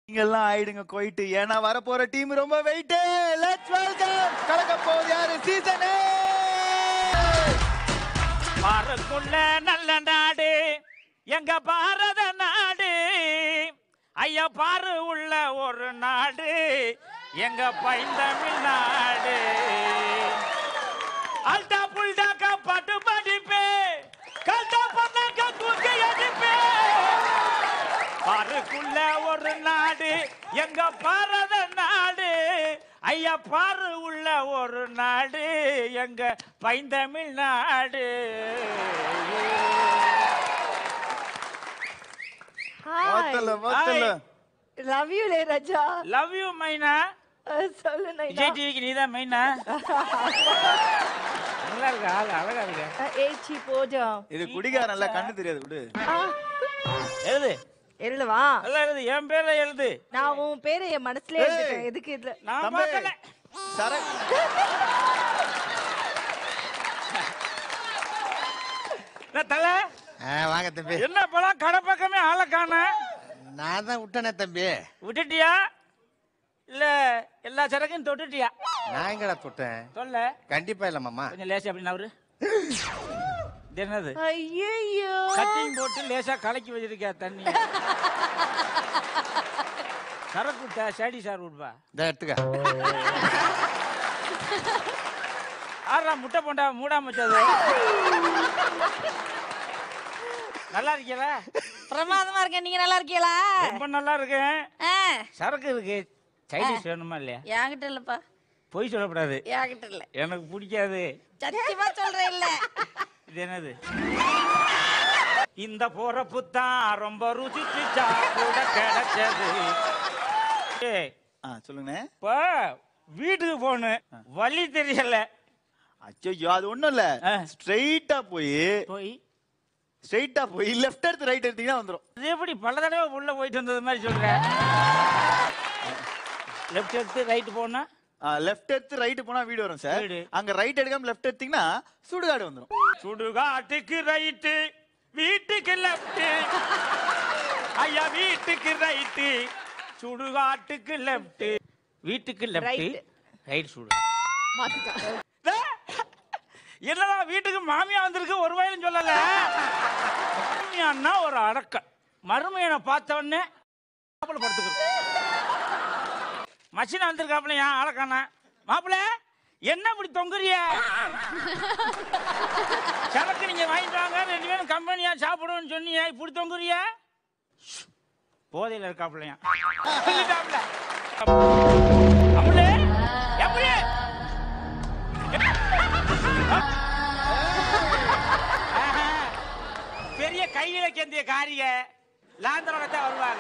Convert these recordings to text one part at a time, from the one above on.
நீங்க எல்லாம் ஆயிடுங்க போயிட்டு ஏன்னா வர போற டீம் ரொம்ப வெயிட் லெட்ஸ் வெல்கம் கலக்க போகுது யாரு சீசன் பாருக்குள்ள நல்ல நாடு எங்க பாரத நாடு ஐயா பாரு உள்ள ஒரு நாடு எங்க பைந்தமிழ் நாடு அல்டா புல்டாக்கா பட்டு படிப்பே கல்டா பண்ணாக்கா தூக்கி அடிப்பே பாருக்குள்ள ஒரு நாடு எங்க பாரத நாடு ஐயா பாரு உள்ள ஒரு நாடு எங்க பைந்தமிழ் நாடு மொத்தல மொத்தல லவ் யூ லே ராஜா லவ் யூ மைனா அஹ் சொல்லு நைனா விஜய் டிவிக்கு நீதான் மைனா நல்லா இருக்கு ஆள் அழகா இருக்கு அஹ் ஏச்சி போஜம் இது குடிகாரன்ல கண்ணு தெரியாது விடு எழுது எழுதுவா நல்லா எழுது என் பேர்ல எழுது நான் உன் பேரை என் மனசுல ஏய். எழுதிட்டேன் எதுக்கு இதுல நான் தம்பி பார்க்கல சரக்கு என்ன தலை ஆ, வாங்க தம்பி என்ன பழம் கடை பக்கமே ஆளை காண நான் தான் விட்டனே தம்பி விட்டுட்டியா இல்ல எல்லா சரக்கையும் தொட்டுட்டியா நான் எங்கடா தொட்டேன் சொல்ல கண்டிப்பா இல்ல மாமா கொஞ்சம் லேசா அப்படின்னு அவரு இது என்னது ஐயோ கட்டிங் போட்டு லேசா கலக்கி வச்சிருக்கியா தண்ணி சரக்கு விட்டா சடி சார் விடுப்பா இந்த எடுத்துக்க ஆறா முட்டை போண்டா மூடாம வச்சது நல்லா இருக்கீங்களா பிரமாதமா இருக்கேன் நீங்க நல்லா இருக்கீங்களா ரொம்ப நல்லா இருக்கேன் ஆ, சரக்கு இருக்கு சைடிஷ் வேணுமா இல்லையா என்கிட்ட இல்லப்பா பொய் சொல்லக்கூடாது என்கிட்ட இல்ல எனக்கு பிடிக்காது சத்தியமா சொல்றேன் இல்ல இது என்னது இந்த போறப்பு தான் ரொம்ப ருசிச்சு சாப்பிட கிடைச்சது ஏய், ஆ சொல்லுங்க இப்ப வீட்டுக்கு போகணும் வழி தெரியல அச்சோ அது ஒண்ணும் இல்ல ஆ. ஸ்ட்ரைட்டா போய் போய் ஸ்ட்ரைட்டா போய் லெஃப்ட் எடுத்து ரைட் எடுத்தீங்கன்னா வந்துரும் இது எப்படி பல தடவை உள்ள போயிட்டு வந்தது மாதிரி சொல்ற லெஃப்ட் எடுத்து ரைட் போனா லெஃப்ட் எடுத்து ரைட் போனா வீடு வரும் சார் வீடு. அங்க ரைட் எடுக்காம லெஃப்ட் எடுத்தீங்கன்னா சுடுகாடு வந்துரும் சுடுகாட்டுக்கு ரைட்டு வீட்டுக்கு லெஃப்ட் ஐயா வீட்டுக்கு ரைட்டு சுடுகாட்டுக்கு லெஃப்ட் வீட்டுக்கு லெஃப்ட் Right. ரைட் சுடு என்னடா வீட்டுக்கு மாமியா வந்திருக்கு ஒரு வயலும் சொல்லல மாமியான்னா ஒரு அடக்கம் மருமையனை பார்த்த உடனே மாப்பிள்ள படுத்துக்கிறோம் மச்சினா வந்திருக்காப்புல ஏன் அடக்கானா மாப்பிள்ள என்ன இப்படி தொங்குறிய சரக்கு நீங்க வாங்கிட்டு வாங்க ரெண்டு பேரும் கம்பெனியா சாப்பிடுவோம்னு சொன்னீங்க இப்படி தொங்குறிய போதையில இருக்காப்புலையா சொல்லிட்டாப்புல அம்முலே எம்முலே ஆஹா. பெரிய கையில கேந்திய காரிய லாந்தரோட தான் வருவாங்க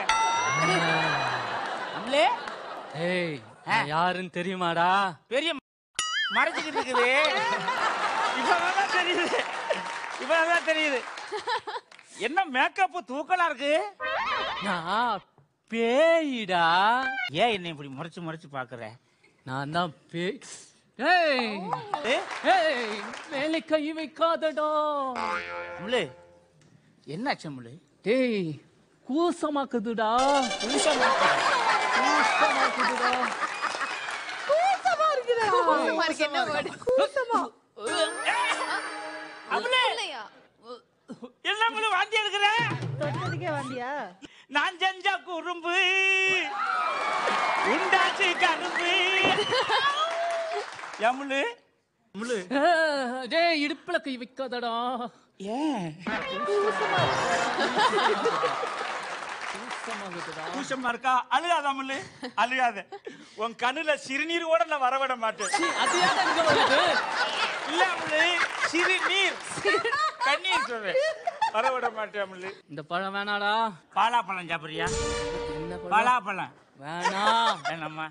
அம்லே ஏய் நான் யாருன்னு தெரியுமாடா பெரிய மறைச்சுக்கிட்டு இருக்குது இப்பதான் தெரியுது இப்பதான் தெரியுது என்ன மேக்கப் தூக்கலா இருக்கு நான் பேயிடா ஏன் என்ன இப்படி முறைச்சு முறைச்சு பாக்குற நான் தான் பேய் ஏய் ஏய் மேலே கை வைக்காதடா முள்ளு என்னாச்சு முள்ளு டேய் கூசமாக்குதுடா புருஷன் கூசமாக்குதுடா கூசமா இருக்குதா கூசமா இருக்கு என்ன word? கூசமா அம்முலே என்ன முள்ளு வாந்தி எடுக்கிற தொட்டதுக்கே வந்தியா நான் செஞ்ச குறும்பு உண்டாச்சு கரும்பு எமுளு முள்ளு ஏய், டேய் இடுப்புல கை வைக்காதடா ஏன் கூசமாகுதுடா கூசமா இருக்கா அழுகாத முள்ளு அழுகாத உன் கண்ணுல சிறுநீர் கூட நான் வரவிட மாட்டேன் அது ஏன் இங்க வருது இல்ல முள்ளு சிறுநீர் கண்ணீர் சொல்றேன் வரவிட மாட்டேன் முள்ளு இந்த பழம் வேணாடா பாலாப்பழம் சாப்பிடுறியா என்ன பழம் பலாப்பழம் வேணாம் வேணாமா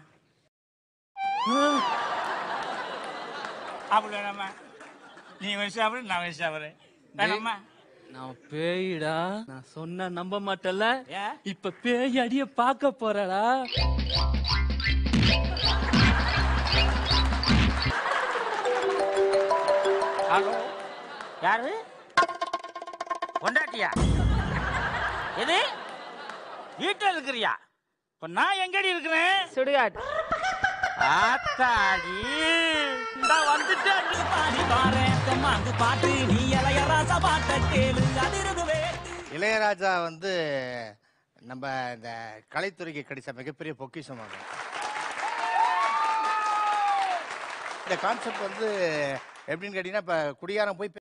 அப்படி வேணாமா நீ வயசு சாப்பிடு நான் வயசு சாப்பிடுறேன் வேணாமா நான் பேயிடா நான் சொன்ன நம்ப மாட்டல ஏன் இப்ப பேய் அடிய பார்க்க போறடா ஹலோ யாரு பொண்டாட்டியா எது வீட்டில் இருக்கிறியா இப்ப நான் எங்கடி இருக்கிறேன் சுடுகாடு ஆத்தாடி இந்த வந்துட்டேன் பாடி பாரேன் தெம்மாங்கு பாட்டு நீ இளையராசா பாட்ட கேளு அதிரது இளையராஜா வந்து நம்ம இந்த கலைத்துறைக்கு கிடைச்ச மிகப்பெரிய பொக்கிஷமாக இந்த கான்செப்ட் வந்து எப்படின்னு கேட்டீங்கன்னா இப்ப குடியாரம் போய்